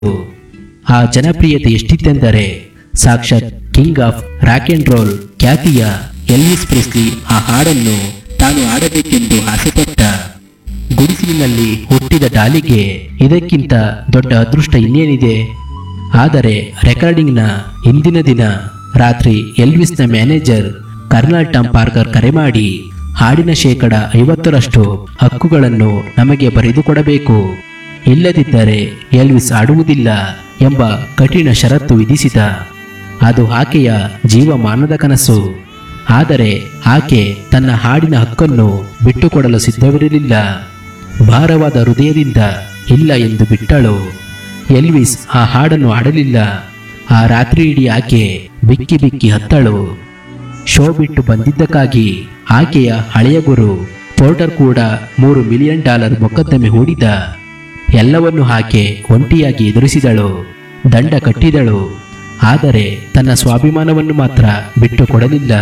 ಆ ಜನಪ್ರಿಯತೆ ಎಷ್ಟಿತ್ತೆಂದರೆ ಸಾಕ್ಷಾತ್ king of rock and roll ಖ್ಯಾತಿಯ ಎಲ್ವಿಸ್ ಪ್ರೆಸ್ಲಿ ಆ ಹಾಡನ್ನು ತಾನು ಆಡಬೇಕೆಂದು ಆಸೆಪಟ್ಟ ಗುಡಿಸಿಲಿನಲ್ಲಿ ಹುಟ್ಟಿದ ಡಾಲಿಗೆ ಇದಕ್ಕಿಂತ ದೊಡ್ಡ ಅದೃಷ್ಟ ಇನ್ನೇನಿದೆ ಆದರೆ ರೆಕಾರ್ಡಿಂಗ್ನ ಹಿಂದಿನ ದಿನ ರಾತ್ರಿ ಎಲ್ವಿಸ್ನ ಮ್ಯಾನೇಜರ್ ಕರ್ನಲ್ ಟಾಮ್ ಪಾರ್ಕರ್ ಕರೆ ಮಾಡಿ ಹಾಡಿನ ಶೇಕಡ ಐವತ್ತರಷ್ಟು ಹಕ್ಕುಗಳನ್ನು ನಮಗೆ ಬರೆದುಕೊಡಬೇಕು ಇಲ್ಲದಿದ್ದರೆ ಎಲ್ವಿಸ್ ಆಡುವುದಿಲ್ಲ ಎಂಬ ಕಠಿಣ ಷರತ್ತು ವಿಧಿಸಿದ ಅದು ಆಕೆಯ ಜೀವಮಾನದ ಕನಸು ಆದರೆ ಆಕೆ ತನ್ನ ಹಾಡಿನ ಹಕ್ಕನ್ನು ಬಿಟ್ಟುಕೊಡಲು ಸಿದ್ಧವಿರಲಿಲ್ಲ ಭಾರವಾದ ಹೃದಯದಿಂದ ಇಲ್ಲ ಎಂದು ಬಿಟ್ಟಳು ಎಲ್ವಿಸ್ ಆ ಹಾಡನ್ನು ಆಡಲಿಲ್ಲ ಆ ರಾತ್ರಿ ಇಡೀ ಆಕೆ ಬಿಕ್ಕಿ ಬಿಕ್ಕಿ ಹತ್ತಳು ಶೋ ಬಿಟ್ಟು ಬಂದಿದ್ದಕ್ಕಾಗಿ ಆಕೆಯ ಹಳೆಯ ಗುರು ಪೋರ್ಟರ್ ಕೂಡ ಮೂರು ಮಿಲಿಯನ್ ಡಾಲರ್ ಮೊಕದ್ದಮೆ ಹೂಡಿದ ಎಲ್ಲವನ್ನು ಆಕೆ ಒಂಟಿಯಾಗಿ ಎದುರಿಸಿದಳು ದಂಡ ಕಟ್ಟಿದಳು ಆದರೆ ತನ್ನ ಸ್ವಾಭಿಮಾನವನ್ನು ಮಾತ್ರ ಬಿಟ್ಟು ಕೊಡಲಿಲ್ಲ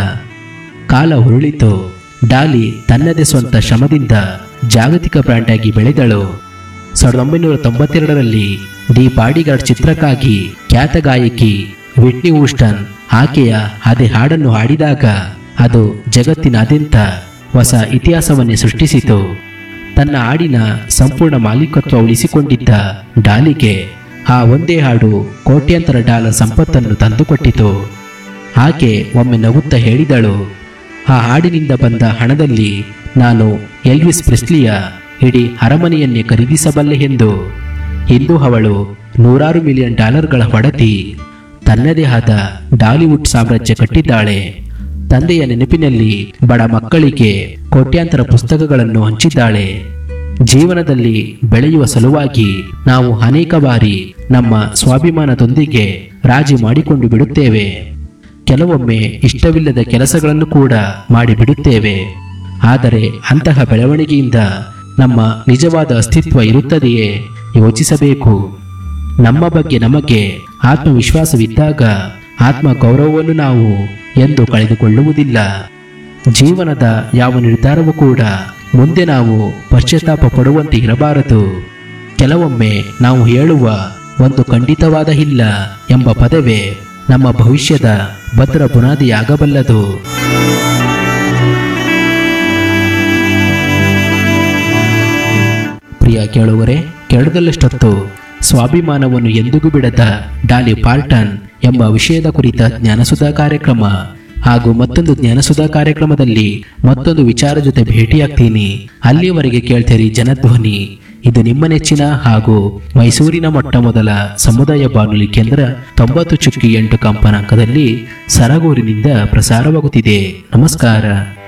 ಕಾಲ ಉರುಳಿತು ಡಾಲಿ ತನ್ನದೇ ಸ್ವಂತ ಶ್ರಮದಿಂದ ಜಾಗತಿಕ ಬ್ರ್ಯಾಂಡ್ ಆಗಿ ಬೆಳೆದಳು ಸಾವಿರದ ಒಂಬೈನೂರ ತೊಂಬತ್ತೆರಡರಲ್ಲಿ ದಿ ಬಾಡಿಗಾರ್ಡ್ ಚಿತ್ರಕ್ಕಾಗಿ ಖ್ಯಾತ ಗಾಯಕಿ ವಿಟ್ನಿ ಹೂಸ್ಟನ್ ಆಕೆಯ ಅದೇ ಹಾಡನ್ನು ಹಾಡಿದಾಗ ಅದು ಜಗತ್ತಿನಾದ್ಯಂತ ಹೊಸ ಇತಿಹಾಸವನ್ನೇ ಸೃಷ್ಟಿಸಿತು ತನ್ನ ಹಾಡಿನ ಸಂಪೂರ್ಣ ಮಾಲೀಕತ್ವ ಉಳಿಸಿಕೊಂಡಿದ್ದ ಡಾಲಿಗೆ ಆ ಒಂದೇ ಹಾಡು ಕೋಟ್ಯಾಂತರ ಡಾಲರ್ ಸಂಪತ್ತನ್ನು ತಂದುಕೊಟ್ಟಿತು ಆಕೆ ಒಮ್ಮೆ ನಗುತ್ತಾ ಹೇಳಿದಳು ಆ ಹಾಡಿನಿಂದ ಬಂದ ಹಣದಲ್ಲಿ ನಾನು ಎಲ್ವಿಸ್ ಪ್ರೆಸ್ಲಿಯ ಇಡೀ ಅರಮನೆಯನ್ನೇ ಖರೀದಿಸಬಲ್ಲೆ ಎಂದು ಇಂದು ಅವಳು ನೂರಾರು ಮಿಲಿಯನ್ ಡಾಲರ್ಗಳ ಹೊಡತಿ ತನ್ನದೇ ಆದ ಡಾಲಿವುಡ್ ಸಾಮ್ರಾಜ್ಯ ಕಟ್ಟಿದ್ದಾಳೆ ತಂದೆಯ ನೆನಪಿನಲ್ಲಿ ಬಡ ಮಕ್ಕಳಿಗೆ ಕೋಟ್ಯಾಂತರ ಪುಸ್ತಕಗಳನ್ನು ಹಂಚಿದ್ದಾಳೆ ಜೀವನದಲ್ಲಿ ಬೆಳೆಯುವ ಸಲುವಾಗಿ ನಾವು ಅನೇಕ ಬಾರಿ ನಮ್ಮ ಸ್ವಾಭಿಮಾನದೊಂದಿಗೆ ರಾಜಿ ಮಾಡಿಕೊಂಡು ಬಿಡುತ್ತೇವೆ ಕೆಲವೊಮ್ಮೆ ಇಷ್ಟವಿಲ್ಲದ ಕೆಲಸಗಳನ್ನು ಕೂಡ ಮಾಡಿಬಿಡುತ್ತೇವೆ ಆದರೆ ಅಂತಹ ಬೆಳವಣಿಗೆಯಿಂದ ನಮ್ಮ ನಿಜವಾದ ಅಸ್ತಿತ್ವ ಇರುತ್ತದೆಯೇ ಯೋಚಿಸಬೇಕು ನಮ್ಮ ಬಗ್ಗೆ ನಮಗೆ ಆತ್ಮವಿಶ್ವಾಸವಿದ್ದಾಗ ಆತ್ಮ ಗೌರವವನ್ನು ನಾವು ಎಂದು ಕಳೆದುಕೊಳ್ಳುವುದಿಲ್ಲ ಜೀವನದ ಯಾವ ನಿರ್ಧಾರವೂ ಕೂಡ ಮುಂದೆ ನಾವು ಪಶ್ಚಾತ್ತಾಪ ಪಡುವಂತೆ ಇರಬಾರದು ಕೆಲವೊಮ್ಮೆ ನಾವು ಹೇಳುವ ಒಂದು ಖಂಡಿತವಾದ ಇಲ್ಲ ಎಂಬ ಪದವೇ ನಮ್ಮ ಭವಿಷ್ಯದ ಭದ್ರ ಬುನಾದಿಯಾಗಬಲ್ಲದು ಪ್ರಿಯ ಕೇಳುವರೆ ಕೆಳದಲ್ಲಷ್ಟೊತ್ತು ಸ್ವಾಭಿಮಾನವನ್ನು ಎಂದಿಗೂ ಬಿಡದ ಡಾಲಿ ಪಾರ್ಟನ್ ಎಂಬ ವಿಷಯದ ಕುರಿತ ಜ್ಞಾನಸುಧಾ ಕಾರ್ಯಕ್ರಮ ಹಾಗೂ ಮತ್ತೊಂದು ಜ್ಞಾನಸುಧಾ ಕಾರ್ಯಕ್ರಮದಲ್ಲಿ ಮತ್ತೊಂದು ವಿಚಾರ ಜೊತೆ ಭೇಟಿಯಾಗ್ತೀನಿ ಅಲ್ಲಿಯವರೆಗೆ ಕೇಳ್ತೀರಿ ಜನಧ್ವನಿ ಇದು ನಿಮ್ಮ ನೆಚ್ಚಿನ ಹಾಗೂ ಮೈಸೂರಿನ ಮೊಟ್ಟ ಮೊದಲ ಸಮುದಾಯ ಬಾನುಲಿ ಕೇಂದ್ರ ತೊಂಬತ್ತು ಚುಕ್ಕಿ ಎಂಟು ಕಂಪನಾಂಕದಲ್ಲಿ ಸರಗೂರಿನಿಂದ ಪ್ರಸಾರವಾಗುತ್ತಿದೆ ನಮಸ್ಕಾರ